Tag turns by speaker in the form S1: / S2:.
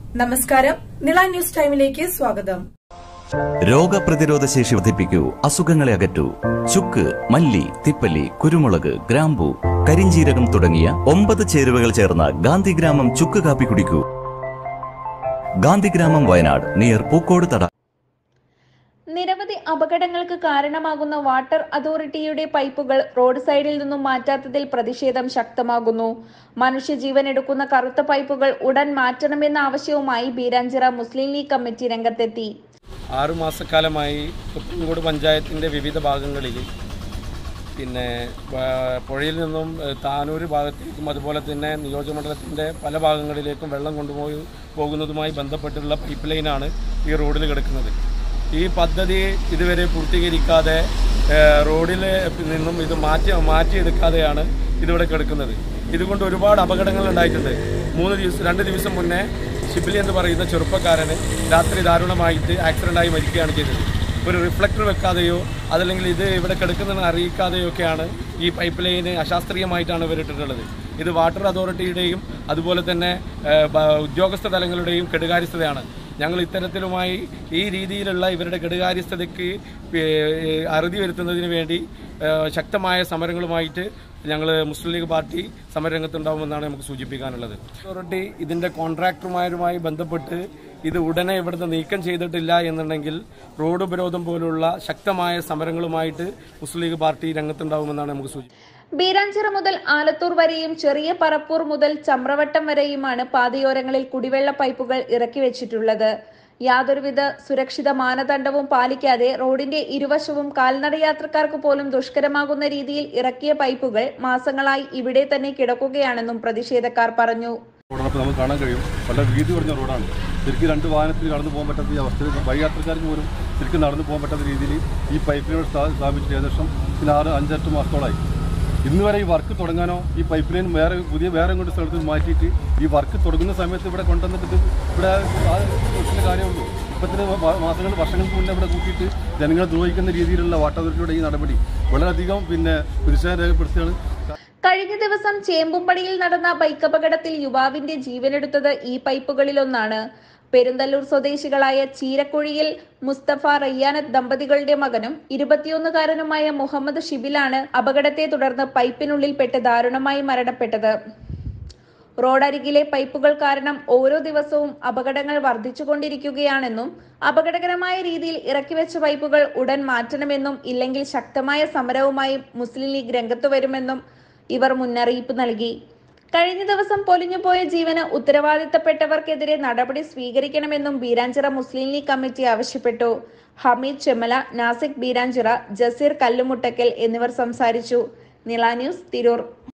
S1: നമസ്കാരം നിള ന്യൂസ് ടൈമിലേക്ക് സ്വാഗതം
S2: രോഗപ്രതിരോധ ശേഷി വർദ്ധിപ്പിക്കൂ അസുഖങ്ങളെ അകറ്റൂ ചുക്ക് മല്ലി തിപ്പല്ലി കുരുമുളക് ഗ്രാമ്പു കരിഞ്ചീരകം തുടങ്ങിയ ഒമ്പത് ചേരുവകൾ ചേർന്ന ഗാന്ധിഗ്രാമം ചുക്ക് കാപ്പി കുടിക്കൂ ഗാന്ധിഗ്രാമം വയനാട് നിയർ പൂക്കോട് തട
S3: നിരവധി അപകടങ്ങൾക്ക് കാരണമാകുന്ന വാട്ടർ അതോറിറ്റിയുടെ പൈപ്പുകൾ റോഡ് സൈഡിൽ നിന്നും മാറ്റാത്തതിൽ പ്രതിഷേധം ശക്തമാകുന്നു മനുഷ്യജീവൻ എടുക്കുന്ന കറുത്ത പൈപ്പുകൾ ഉടൻ മാറ്റണമെന്ന ആവശ്യവുമായി ബീരാഞ്ചിറ മുസ്ലിം ലീഗ് കമ്മിറ്റി രംഗത്തെത്തി
S4: ആറു മാസക്കാലമായി കുട്ടൻകോട് പഞ്ചായത്തിൻ്റെ വിവിധ ഭാഗങ്ങളിൽ പിന്നെ വ- പുഴയിൽ നിന്നും ഏഹ്, താനൂർ ഭാഗത്തേക്കും അതുപോലെ തന്നെ നിയോജകമണ്ഡലത്തിൻ്റെ പല ഭാഗങ്ങളിലേക്കും വെള്ളം കൊണ്ടുപോയി പോകുന്നതുമായി ബന്ധപ്പെട്ടുള്ള പൈപ്പ് ലൈനാണ് ഈ റോഡിൽ കിടക്കുന്നത് ഈ പദ്ധതി ഇതുവരെ പൂർത്തീകരിക്കാതെ ഏഹ്, റോഡിൽ നിന്നും ഇത് മാറ്റി മാറ്റിയെടുക്കാതെയാണ് ഇതിവിടെ കിടക്കുന്നത് ഇതുകൊണ്ട് ഒരുപാട് അപകടങ്ങൾ ഉണ്ടായിട്ടുണ്ട് മൂന്ന് ദിവസം രണ്ട് ദിവസം മുന്നേ ഷിബിലി എന്ന് പറയുന്ന ചെറുപ്പക്കാരന് രാത്രി ദാരുണമായിട്ട് ആക്സിഡൻ്റായി മരിക്കുകയാണ് ചെയ്തത് ഒരു റിഫ്ലക്ടർ വെക്കാതെയോ അതല്ലെങ്കിൽ ഇത് ഇവിടെ കിടക്കുന്നതെന്ന് അറിയിക്കാതെയോ ഒക്കെയാണ് ഈ പൈപ്പ് ലൈന് അശാസ്ത്രീയമായിട്ടാണ് ഇവരിട്ടിട്ടുള്ളത് ഇത് വാട്ടർ അതോറിറ്റിയുടെയും അതുപോലെ തന്നെ ഏഹ്, ബ- ഉദ്യോഗസ്ഥ തലങ്ങളുടെയും കെടുകാര്യസ്ഥതയാണ് ഞങ്ങൾ ഇത്തരത്തിലുമായി ഈ രീതിയിലുള്ള ഇവരുടെ കെടുകാര്യസ്ഥതയ്ക്ക് ഏഹ്, അറുതി വരുത്തുന്നതിന് വേണ്ടി ഏഹ്, ശക്തമായ സമരങ്ങളുമായിട്ട് ഞങ്ങൾ മുസ്ലിം ലീഗ് പാർട്ടി സമരരംഗത്തുണ്ടാവുമെന്നാണ് നമുക്ക് സൂചിപ്പിക്കാനുള്ളത് അതോറിറ്റി ഇതിൻ്റെ കോൺട്രാക്ടർമാരുമായി ബന്ധപ്പെട്ട് ഇത് ഉടനെ ഇവിടുന്ന് നീക്കം ചെയ്തിട്ടില്ല എന്നുണ്ടെങ്കിൽ റോഡ് ഉപരോധം പോലുള്ള ശക്തമായ സമരങ്ങളുമായിട്ട് മുസ്ലിം ലീഗ് പാർട്ടി രംഗത്തുണ്ടാവുമെന്നാണ് നമുക്ക് സൂചിപ്പിക്കുന്നത്
S3: ബീരാഞ്ചിറ മുതൽ ആലത്തൂർ വരെയും ചെറിയ പറപ്പൂർ മുതൽ ചമ്രവട്ടം വരെയുമാണ് പാതയോരങ്ങളിൽ കുടിവെള്ള പൈപ്പുകൾ ഇറക്കി വെച്ചിട്ടുള്ളത് യാതൊരുവിധ സുരക്ഷിത മാനദണ്ഡവും പാലിക്കാതെ റോഡിന്റെ ഇരുവശവും കാൽനടയാത്രക്കാർക്ക് പോലും ദുഷ്കരമാകുന്ന രീതിയിൽ ഇറക്കിയ പൈപ്പുകൾ മാസങ്ങളായി ഇവിടെ തന്നെ കിടക്കുകയാണെന്നും പ്രതിഷേധക്കാർ പറഞ്ഞു
S5: റോഡാണ് ഇപ്പോൾ നമുക്ക് കാണാൻ കഴിയും വളരെ വീതി കുറഞ്ഞ റോഡാണ് ശരിക്കും രണ്ട് വാഹനത്തിൽ കടന്നു പോകാൻ പറ്റാത്ത ഈ അവസ്ഥയിൽ വഴിയാത്രക്കാർക്ക് പോലും ശരിക്കും നടന്നു പോകാൻ പറ്റാത്ത രീതിയിൽ ഈ പൈപ്പിനോട് സ്ഥാപിച്ചിട്ട് ഏകദേശം പിന്നെ ആറ് അഞ്ചെട്ട് മാസത്തോളമായി ഇന്ന് വരെ ഈ വർക്ക് തുടങ്ങാനോ ഈ പൈപ്പ് ലൈൻ വേറെ പുതിയ വേറെ കൊണ്ട് സ്ഥലത്ത് മാറ്റിയിട്ട് ഈ വർക്ക് തുടങ്ങുന്ന സമയത്ത് ഇവിടെ കൊണ്ടുവന്നിട്ട് ഇത് ഇവിടെ ആ പ്രശ്ന കാര്യമുള്ളൂ ഇപ്പത്തിന് മാസങ്ങൾ വർഷങ്ങൾക്ക് മുന്നേ ഇവിടെ കൂട്ടിയിട്ട് ജനങ്ങളെ ദ്രോഹിക്കുന്ന രീതിയിലുള്ള വാട്ടർ അതോറിറ്റിയുടെ ഈ നടപടി വളരെയധികം പിന്നെ പ്രതിഷേധം രേഖപ്പെടുത്തുകയാണ്
S3: കഴിഞ്ഞ ദിവസം ചേമ്പുംപടിയിൽ നടന്ന ബൈക്ക് അപകടത്തിൽ യുവാവിന്റെ ജീവനെടുത്തത് ഈ പൈപ്പുകളിലൊന്നാണ് പെരുന്തല്ലൂർ സ്വദേശികളായ ചീരക്കുഴിയിൽ മുസ്തഫ റയ്യാനത്ത് ദമ്പതികളുടെ മകനും ഇരുപത്തിയൊന്നുകാരനുമായ മുഹമ്മദ് ഷിബിലാണ് അപകടത്തെ തുടർന്ന് പൈപ്പിനുള്ളിൽ പെട്ട് ദാരുണമായി മരണപ്പെട്ടത് റോഡരികിലെ പൈപ്പുകൾ കാരണം ഓരോ ദിവസവും അപകടങ്ങൾ വർദ്ധിച്ചുകൊണ്ടിരിക്കുകയാണെന്നും അപകടകരമായ രീതിയിൽ ഇറക്കിവെച്ച പൈപ്പുകൾ ഉടൻ മാറ്റണമെന്നും ഇല്ലെങ്കിൽ ശക്തമായ സമരവുമായി മുസ്ലിം ലീഗ് രംഗത്തു വരുമെന്നും ഇവർ മുന്നറിയിപ്പ് നൽകി കഴിഞ്ഞ ദിവസം പൊലിഞ്ഞുപോയ ജീവന് ഉത്തരവാദിത്തപ്പെട്ടവർക്കെതിരെ നടപടി സ്വീകരിക്കണമെന്നും ബീരാഞ്ചിറ മുസ്ലിം ലീഗ് കമ്മിറ്റി ആവശ്യപ്പെട്ടു ഹമീദ് ചെമ്മല നാസിക് ബീരാഞ്ചിറ ജസീർ കല്ലുമുട്ടക്കൽ എന്നിവർ സംസാരിച്ചു നിള ന്യൂസ് തിരൂർ